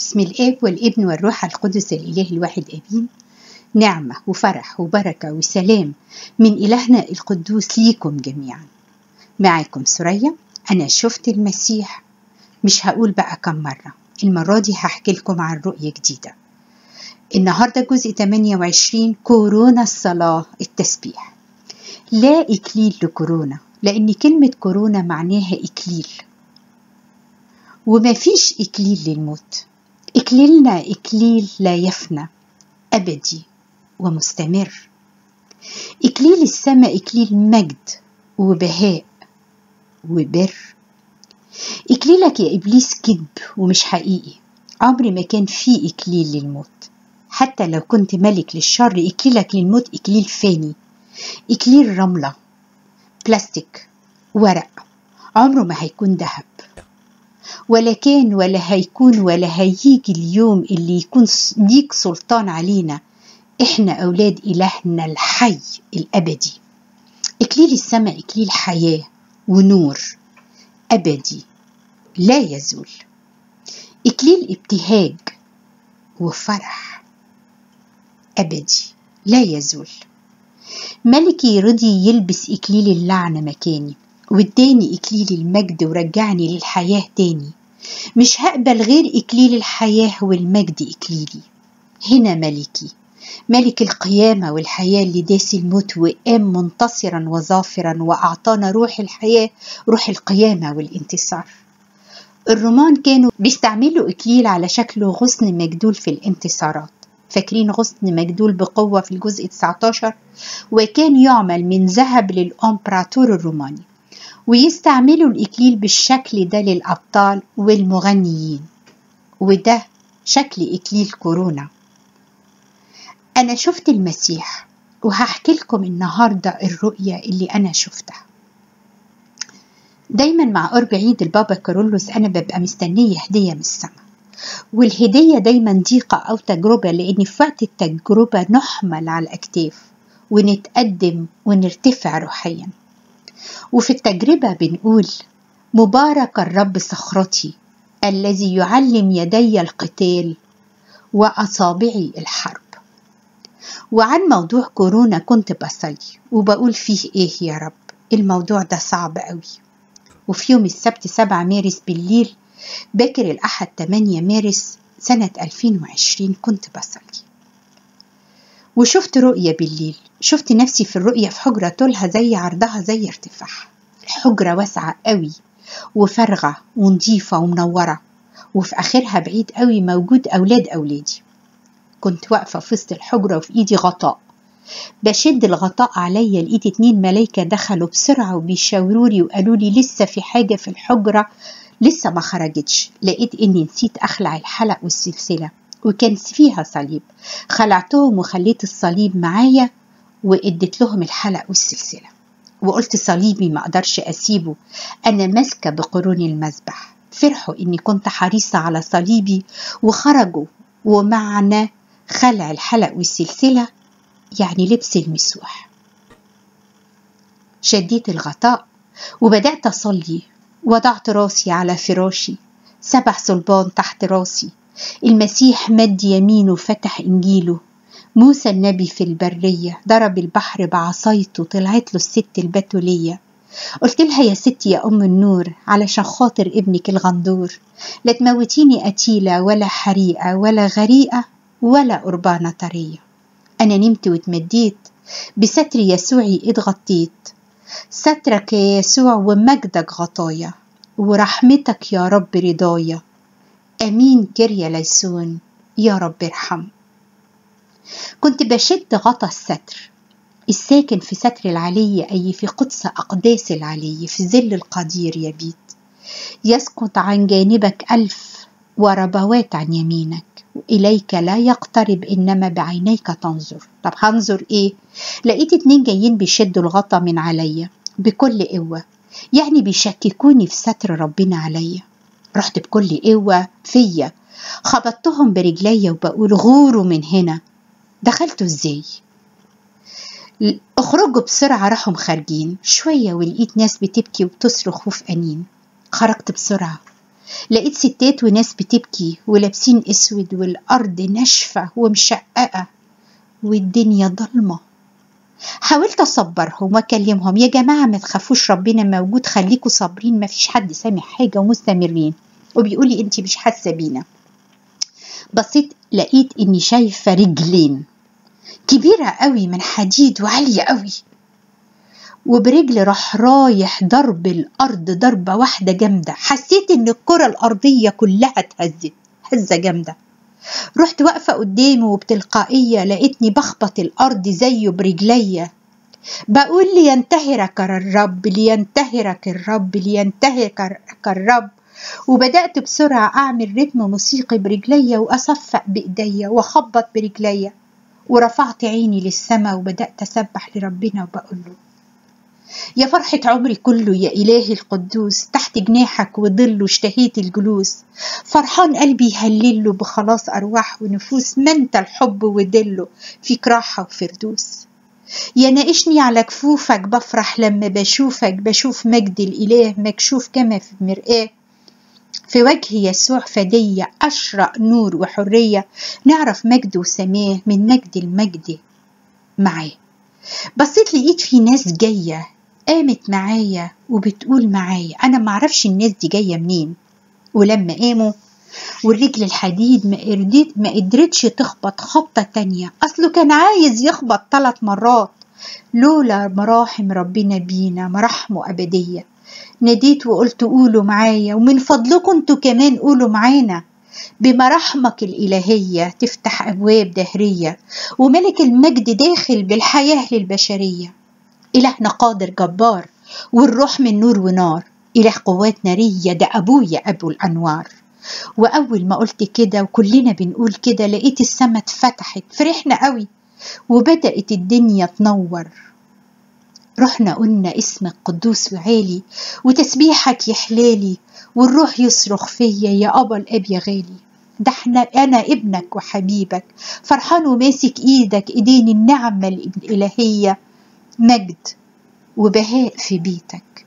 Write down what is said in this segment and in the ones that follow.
بسم الآب والابن والروح القدس الإله الواحد آمين نعمة وفرح وبركة وسلام من إلهنا القدوس ليكم جميعا معاكم سوريا أنا شفت المسيح مش هقول بقى كم مرة المرة دي هحكي لكم عن رؤية جديدة النهاردة جزء 28 كورونا الصلاة التسبيح لا إكليل لكورونا لأن كلمة كورونا معناها إكليل وما فيش إكليل للموت إكليلنا إكليل لا يفنى أبدي ومستمر إكليل السماء إكليل مجد وبهاء وبر إكليلك يا إبليس كذب ومش حقيقي عمر ما كان في إكليل للموت حتى لو كنت ملك للشر إكليلك للموت إكليل فاني إكليل رملة بلاستيك ورق عمره ما هيكون ذهب ولا كان ولا هيكون ولا هيجي اليوم اللي يكون ليك سلطان علينا احنا اولاد الهنا الحي الابدي اكليل السماء اكليل حياه ونور ابدي لا يزول اكليل ابتهاج وفرح ابدي لا يزول ملكي رضي يلبس اكليل اللعنه مكاني واداني اكليل المجد ورجعني للحياه تاني مش هقبل غير اكليل الحياه والمجد اكليلي هنا ملكي ملك القيامة والحياة اللي داس الموت وقام منتصرا وظافرا وأعطانا روح الحياة روح القيامة والانتصار الرومان كانوا بيستعملوا إكليل على شكل غصن مجدول في الانتصارات فاكرين غصن مجدول بقوة في الجزء 19 وكان يعمل من ذهب للأمبراطور الروماني ويستعملوا الإكليل بالشكل ده للأبطال والمغنيين وده شكل إكليل كورونا أنا شفت المسيح وهحكي لكم النهاردة الرؤية اللي أنا شفتها دايما مع قرب عيد البابا كارولوس أنا ببقى مستنية هدية من السماء والهدية دايما ضيقة أو تجربة لأن في وقت التجربة نحمل على الأكتاف ونتقدم ونرتفع روحيا وفي التجربة بنقول مبارك الرب صخرتي الذي يعلم يدي القتال وأصابعي الحرب وعن موضوع كورونا كنت بصلي وبقول فيه ايه يا رب الموضوع ده صعب قوي وفي يوم السبت 7 مارس بالليل باكر الأحد 8 مارس سنة 2020 كنت بصلي وشفت رؤية بالليل شفت نفسي في الرؤية في حجرة طولها زي عرضها زي ارتفاعها الحجرة واسعة قوي وفارغة ونظيفة ومنورة وفي آخرها بعيد قوي موجود أولاد أولادي كنت واقفة في وسط الحجرة وفي إيدي غطاء بشد الغطاء عليا لقيت اتنين ملايكة دخلوا بسرعة وبيشاورولي وقالوا لي لسه في حاجة في الحجرة لسه ما خرجتش لقيت إني نسيت أخلع الحلق والسلسلة وكان فيها صليب خلعتهم وخليت الصليب معايا واديت لهم الحلق والسلسلة وقلت صليبي ما أقدرش أسيبه أنا ماسكة بقرون المذبح فرحوا إني كنت حريصة على صليبي وخرجوا ومعنى خلع الحلق والسلسلة يعني لبس المسوح شديت الغطاء وبدأت أصلي وضعت راسي على فراشي سبع صلبان تحت راسي المسيح مد يمينه وفتح إنجيله موسى النبي في البرية ضرب البحر بعصايته طلعت له الست البتولية قلت لها يا ستي يا أم النور علشان خاطر ابنك الغندور لا تموتيني قتيلة ولا حريقة ولا غريقة ولا قربانة طرية أنا نمت واتمديت بستر يسوعي اتغطيت سترك يا يسوع ومجدك غطايا ورحمتك يا رب رضايا أمين كريا ليسون يا رب ارحم كنت بشد غطا الستر الساكن في ستر العلي أي في قدس أقداس العلي في ظل القدير يبيت يسقط عن جانبك ألف وربوات عن يمينك إليك لا يقترب إنما بعينيك تنظر طب هنظر إيه؟ لقيت اتنين جايين بيشدوا الغطا من عليا بكل قوة يعني بيشككوني في ستر ربنا عليا رحت بكل قوة فيا خبطتهم برجليا وبقول غوروا من هنا دخلتوا ازاي اخرجوا بسرعة راحوا خارجين شوية ولقيت ناس بتبكي وبتصرخ وفي أنين خرجت بسرعة لقيت ستات وناس بتبكي ولابسين اسود والارض ناشفه ومشققه والدنيا ضلمه حاولت اصبرهم واكلمهم يا جماعه ما تخافوش ربنا موجود خليكوا صابرين ما فيش حد سامع حاجه ومستمرين وبيقولي انت مش حاسه بينا بصيت لقيت اني شايفه رجلين كبيره قوي من حديد وعاليه قوي وبرجل راح رايح ضرب الارض ضربه واحده جامده حسيت ان الكره الارضيه كلها اتهزت هزه جامده رحت واقفه قدامه وبتلقائيه لقيتني بخبط الارض زيه برجليا بقول لينتهرك الرب لينتهرك الرب لينتهرك الرب وبدأت بسرعة أعمل رتم موسيقي برجليا وأصفق بإيديا وأخبط برجليا ورفعت عيني للسماء وبدأت أسبح لربنا وبقول له يا فرحة عمري كله يا إلهي القدوس تحت جناحك وظله اشتهيت الجلوس فرحان قلبي يهلله بخلاص أرواح ونفوس ما انت الحب ودله فيك راحة وفردوس يا ناقشني على كفوفك بفرح لما بشوفك بشوف مجد الإله مكشوف كما في مرآة في وجه يسوع فدية أشرق نور وحرية نعرف مجد وسماه من مجد المجد معاه بصيت لقيت في ناس جاية قامت معايا وبتقول معايا أنا معرفش الناس دي جاية منين ولما قاموا والرجل الحديد ما قدرت ما قدرتش تخبط خبطة تانية أصله كان عايز يخبط ثلاث مرات لولا مراحم ربنا بينا مراحمه أبدية ناديت وقلت قولوا معايا ومن فضلكم انتوا كمان قولوا معانا بمراحمك الإلهية تفتح أبواب دهرية وملك المجد داخل بالحياة للبشرية إلهنا قادر جبار والروح من نور ونار إله قوات نارية ده أبويا أبو الأنوار وأول ما قلت كده وكلنا بنقول كده لقيت السما اتفتحت فرحنا قوي وبدأت الدنيا تنور رحنا قلنا اسمك قدوس وعالي وتسبيحك يحلالي والروح يصرخ فيا يا أبا الأب يا غالي ده احنا أنا ابنك وحبيبك فرحان وماسك إيدك إيدين النعمة الإلهية مجد وبهاء في بيتك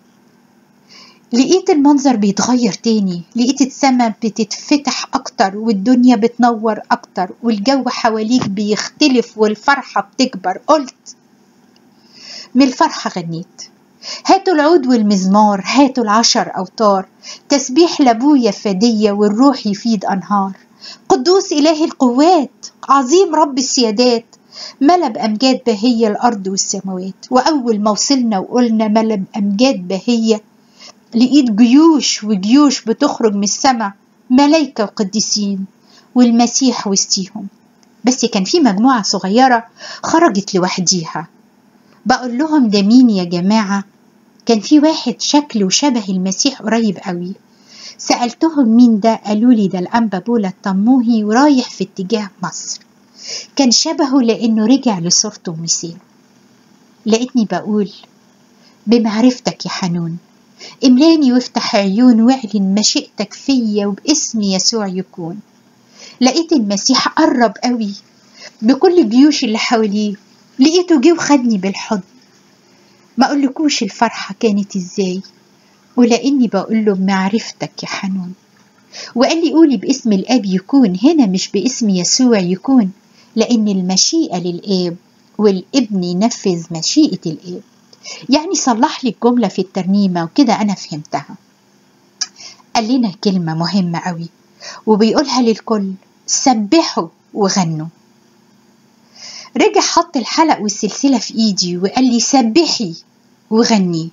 لقيت المنظر بيتغير تاني لقيت السما بتتفتح أكتر والدنيا بتنور أكتر والجو حواليك بيختلف والفرحة بتكبر قلت من الفرحة غنيت هاتوا العود والمزمار هاتوا العشر أوتار تسبيح لأبويا فدية والروح يفيد أنهار قدوس إله القوات عظيم رب السيادات ملا بأمجاد بهية الأرض والسماوات وأول ما وصلنا وقلنا ملا بأمجاد بهية لقيت جيوش وجيوش بتخرج من السماء ملايكة وقديسين والمسيح وسطيهم بس كان في مجموعة صغيرة خرجت لوحديها بقول لهم ده مين يا جماعة كان في واحد شكله شبه المسيح قريب قوي سألتهم مين ده قالوا لي ده الأنبا بولا الطموهي ورايح في اتجاه مصر كان شبهه لأنه رجع لصورته ومثاله لقيتني بقول بمعرفتك يا حنون املاني وافتح عيون واعلن مشيئتك فيا وباسم يسوع يكون لقيت المسيح قرب قوي بكل الجيوش اللي حواليه لقيته جه وخدني بالحضن ما اقولكوش الفرحة كانت ازاي ولاني بقول له بمعرفتك يا حنون وقال لي قولي باسم الاب يكون هنا مش باسم يسوع يكون لان المشيئة للاب والابن ينفذ مشيئة الاب يعني صلح لي الجملة في الترنيمة وكده أنا فهمتها قال لنا كلمة مهمة قوي وبيقولها للكل سبحوا وغنوا رجع حط الحلق والسلسلة في إيدي وقال لي سبحي وغني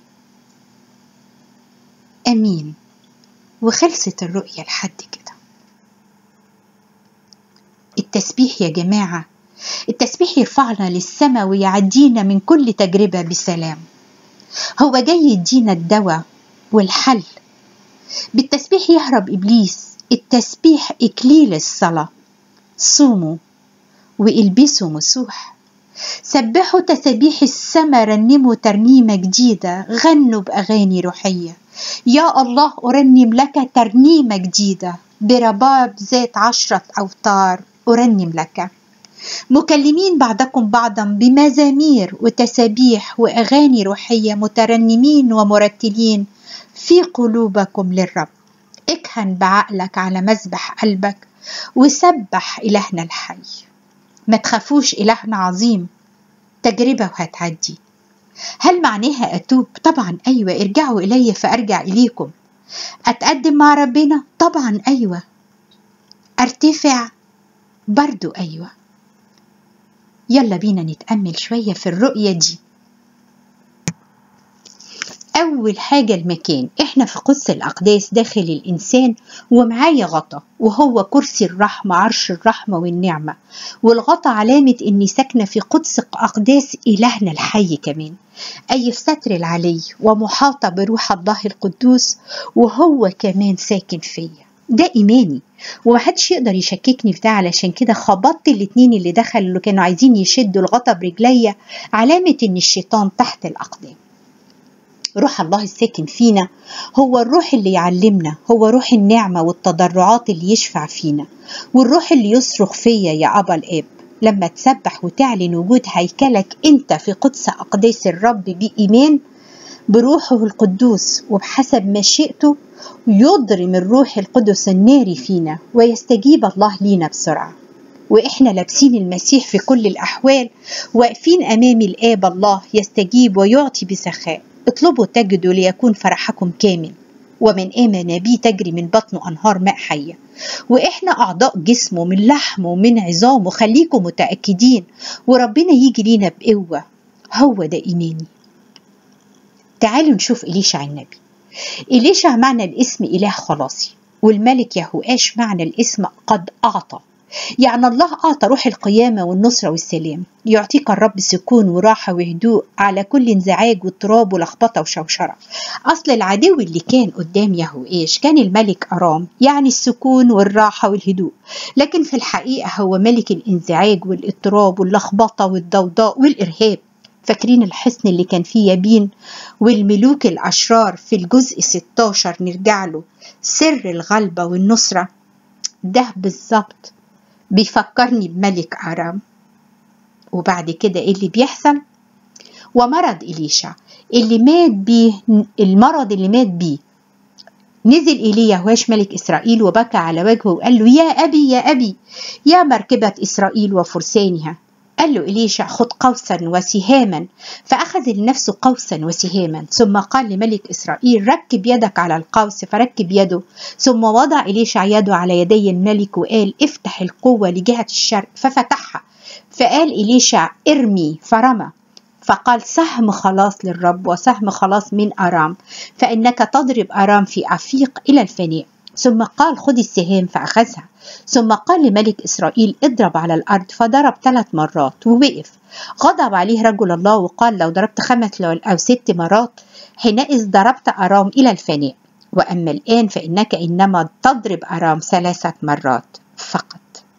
أمين وخلصت الرؤية لحد كده التسبيح يا جماعة التسبيح يرفعنا للسماء ويعدينا من كل تجربة بسلام هو جاي يدينا الدواء والحل بالتسبيح يهرب إبليس التسبيح إكليل الصلاة صوموا والبسوا مسوح سبحوا تسابيح السما رنموا ترنيمة جديدة غنوا بأغاني روحية يا الله أرنم لك ترنيمة جديدة برباب ذات عشرة أوتار أرنم لك مكلمين بعضكم بعضا بمزامير وتسابيح واغاني روحيه مترنمين ومرتلين في قلوبكم للرب اكهن بعقلك على مذبح قلبك وسبح إلهنا الحي ما تخافوش إلهنا عظيم تجربة وهتعدي هل معناها أتوب؟ طبعا أيوة ارجعوا إلي فأرجع إليكم أتقدم مع ربنا؟ طبعا أيوة أرتفع؟ برضو أيوة يلا بينا نتأمل شوية في الرؤية دي أول حاجة المكان إحنا في قدس الأقداس داخل الإنسان ومعايا غطا وهو كرسي الرحمة عرش الرحمة والنعمة والغطا علامة إني ساكنة في قدس أقداس إلهنا الحي كمان أي في ستر العلي ومحاطة بروح الله القدوس وهو كمان ساكن فيا ده إيماني ومحدش يقدر يشككني في ده علشان كده خبطت الاتنين اللي دخلوا اللي كانوا عايزين يشدوا الغطا برجليا علامة إن الشيطان تحت الأقدام روح الله الساكن فينا هو الروح اللي يعلمنا هو روح النعمة والتضرعات اللي يشفع فينا والروح اللي يصرخ فيا يا أبا الآب لما تسبح وتعلن وجود هيكلك أنت في قدس أقداس الرب بإيمان بروحه القدوس وبحسب مشيئته يضرم الروح القدس الناري فينا ويستجيب الله لينا بسرعة وإحنا لابسين المسيح في كل الأحوال واقفين أمام الآب الله يستجيب ويعطي بسخاء اطلبوا تجدوا ليكون فرحكم كامل ومن آمن بي تجري من بطنه أنهار ماء حية وإحنا أعضاء جسمه من لحمه ومن عظامه خليكم متأكدين وربنا يجي لينا بقوة هو ده إيماني تعالوا نشوف إليشع النبي إليشع معنى الاسم إله خلاصي والملك يهوآش معنى الاسم قد أعطى يعني الله أعطى روح القيامة والنصرة والسلام يعطيك الرب سكون وراحة وهدوء على كل انزعاج واضطراب ولخبطة وشوشرة أصل العدو اللي كان قدام يهوآش كان الملك أرام يعني السكون والراحة والهدوء لكن في الحقيقة هو ملك الانزعاج والاضطراب واللخبطة والضوضاء والإرهاب فاكرين الحصن اللي كان فيه يابين والملوك الأشرار في الجزء 16 نرجع له سر الغلبة والنصرة ده بالظبط بيفكرني بملك أرام وبعد كده إيه اللي بيحصل ومرض إليشع اللي مات بيه المرض اللي مات بيه نزل إليه يهواش ملك إسرائيل وبكى على وجهه وقال له يا أبي يا أبي يا مركبة إسرائيل وفرسانها قال له إليشع خذ قوسا وسهاما فأخذ لنفسه قوسا وسهاما ثم قال لملك إسرائيل ركب يدك على القوس فركب يده ثم وضع إليشع يده على يدي الملك وقال افتح القوة لجهة الشرق ففتحها فقال إليشع ارمي فرمى فقال سهم خلاص للرب وسهم خلاص من أرام فإنك تضرب أرام في عفيق إلى الفناء ثم قال خذ السهام فأخذها ثم قال لملك إسرائيل اضرب على الأرض فضرب ثلاث مرات ووقف غضب عليه رجل الله وقال لو ضربت خمس أو ست مرات حينئذ ضربت أرام إلى الفناء وأما الآن فإنك إنما تضرب أرام ثلاثة مرات فقط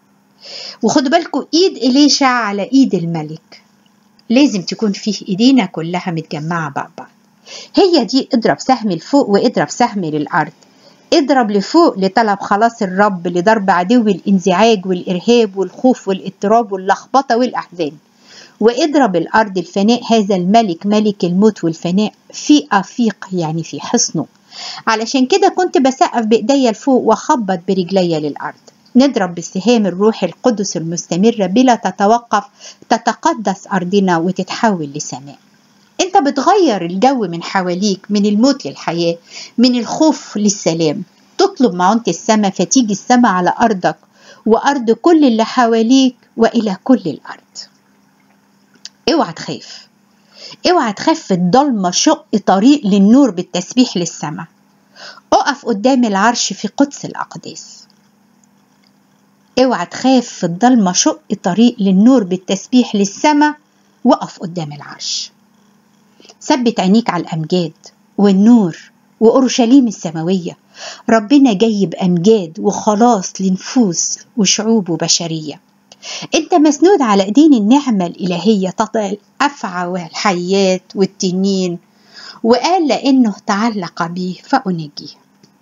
وخدوا بالكم إيد إليشع على إيد الملك لازم تكون فيه إيدينا كلها متجمعة مع بعض هي دي اضرب سهم لفوق واضرب سهم للأرض اضرب لفوق لطلب خلاص الرب لضرب عدو الانزعاج والإرهاب والخوف والاضطراب واللخبطة والأحزان واضرب الأرض الفناء هذا الملك ملك الموت والفناء في أفيق يعني في حصنه علشان كده كنت بسقف بإيديا لفوق وخبط برجليا للأرض نضرب بالسهام الروح القدس المستمرة بلا تتوقف تتقدس أرضنا وتتحول لسماء انت بتغير الجو من حواليك من الموت للحياة من الخوف للسلام تطلب معونة السماء فتيجي السماء على أرضك وأرض كل اللي حواليك وإلى كل الأرض اوعى تخاف اوعى تخاف في الضلمة شق طريق للنور بالتسبيح للسماء اقف قدام العرش في قدس الأقداس اوعى تخاف في الضلمة شق طريق للنور بالتسبيح للسماء وقف قدام العرش ثبت عينيك على الأمجاد والنور وأورشليم السماوية ربنا جاي بأمجاد وخلاص لنفوس وشعوب وبشرية انت مسنود على ايدين النعمة الإلهية تطع الأفعى والحيات والتنين وقال لأنه تعلق بي فأنجيه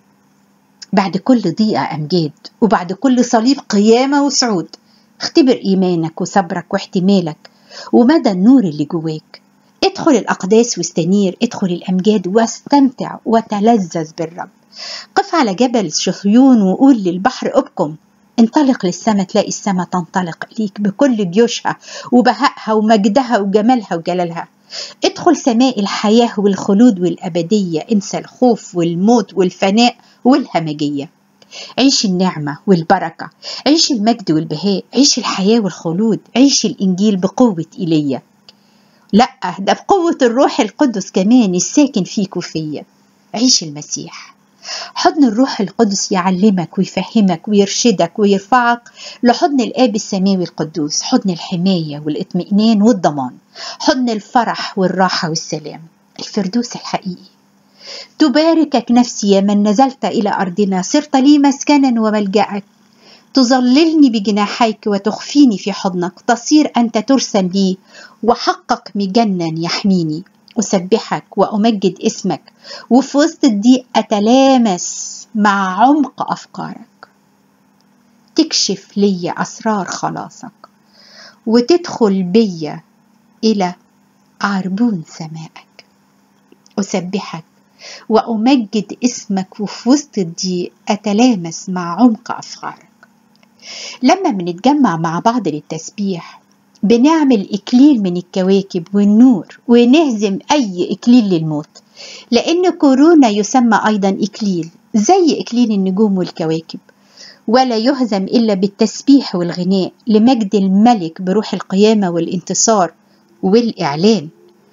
بعد كل ضيقة أمجاد وبعد كل صليب قيامة وصعود اختبر إيمانك وصبرك واحتمالك ومدى النور اللي جواك ادخل الأقداس واستنير ادخل الأمجاد واستمتع وتلذذ بالرب قف على جبل صهيون وقول للبحر ابكم انطلق للسماء تلاقي السماء تنطلق ليك بكل جيوشها وبهائها ومجدها وجمالها وجلالها ادخل سماء الحياة والخلود والأبدية انسى الخوف والموت والفناء والهمجية عيش النعمة والبركة عيش المجد والبهاء عيش الحياة والخلود عيش الإنجيل بقوة إيليا لا ده بقوة الروح القدس كمان الساكن فيك وفيا عيش المسيح حضن الروح القدس يعلمك ويفهمك ويرشدك ويرفعك لحضن الآب السماوي القدوس حضن الحماية والاطمئنان والضمان حضن الفرح والراحة والسلام الفردوس الحقيقي تباركك نفسي يا من نزلت إلى أرضنا صرت لي مسكنا وملجأك تظللني بجناحيك وتخفيني في حضنك تصير أنت ترسم لي وحقك مجنا يحميني أسبحك وأمجد اسمك وفي وسط الضيق أتلامس مع عمق أفكارك تكشف لي أسرار خلاصك وتدخل بي إلى عربون سمائك أسبحك وأمجد اسمك وفي وسط الضيق أتلامس مع عمق أفكارك لما بنتجمع مع بعض للتسبيح بنعمل إكليل من الكواكب والنور ونهزم أي إكليل للموت لأن كورونا يسمى أيضا إكليل زي إكليل النجوم والكواكب ولا يهزم إلا بالتسبيح والغناء لمجد الملك بروح القيامة والانتصار والإعلان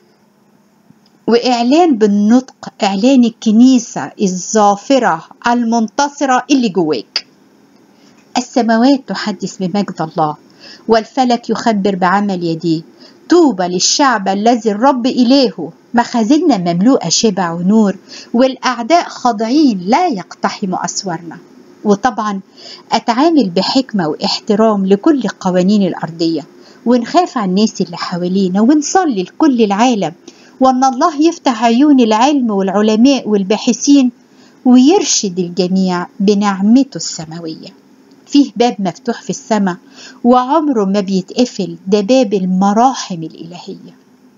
وإعلان بالنطق إعلان الكنيسة الظافرة المنتصرة اللي جواك السماوات تحدث بمجد الله والفلك يخبر بعمل يديه طوبى للشعب الذي الرب إلهه مخازننا مملوءة شبع ونور والأعداء خاضعين لا يقتحموا أسوارنا وطبعا أتعامل بحكمة واحترام لكل القوانين الأرضية ونخاف على الناس اللي حوالينا ونصلي لكل العالم وأن الله يفتح عيون العلم والعلماء والباحثين ويرشد الجميع بنعمته السماويه فيه باب مفتوح في السماء وعمره ما بيتقفل ده باب المراحم الإلهية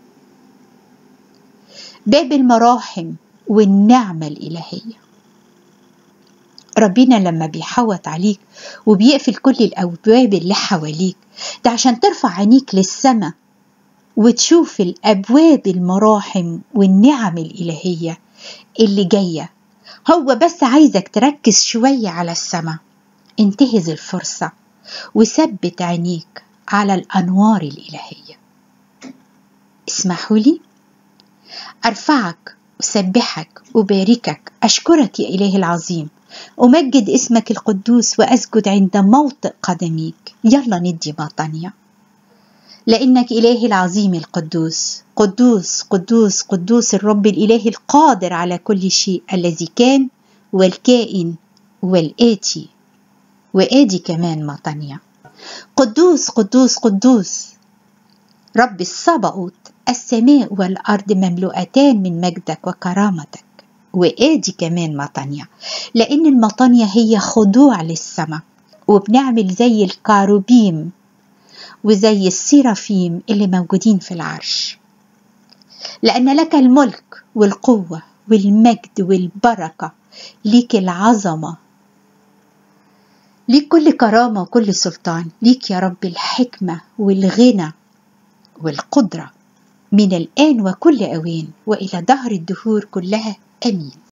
باب المراحم والنعمة الإلهية ربنا لما بيحوط عليك وبيقفل كل الأبواب اللي حواليك ده عشان ترفع عينيك للسماء وتشوف الأبواب المراحم والنعم الإلهية اللي جاية هو بس عايزك تركز شوية على السماء انتهز الفرصة وثبت عينيك على الأنوار الإلهية اسمحوا لي أرفعك أسبحك أباركك أشكرك يا إلهي العظيم أمجد اسمك القدوس وأسجد عند موطئ قدميك يلا ندي مطانية لأنك إلهي العظيم القدوس قدوس قدوس قدوس الرب الإله القادر على كل شيء الذي كان والكائن والآتي وآدي كمان مطانية قدوس قدوس قدوس رب الصبأوت السماء والأرض مملوءتان من مجدك وكرامتك وآدي كمان مطانية لأن المطانية هي خضوع للسماء وبنعمل زي الكاروبيم وزي السيرافيم اللي موجودين في العرش لأن لك الملك والقوة والمجد والبركة ليك العظمة ليك كل كرامة وكل سلطان ليك يا رب الحكمة والغنى والقدرة من الآن وكل أوان وإلى دهر الدهور كلها آمين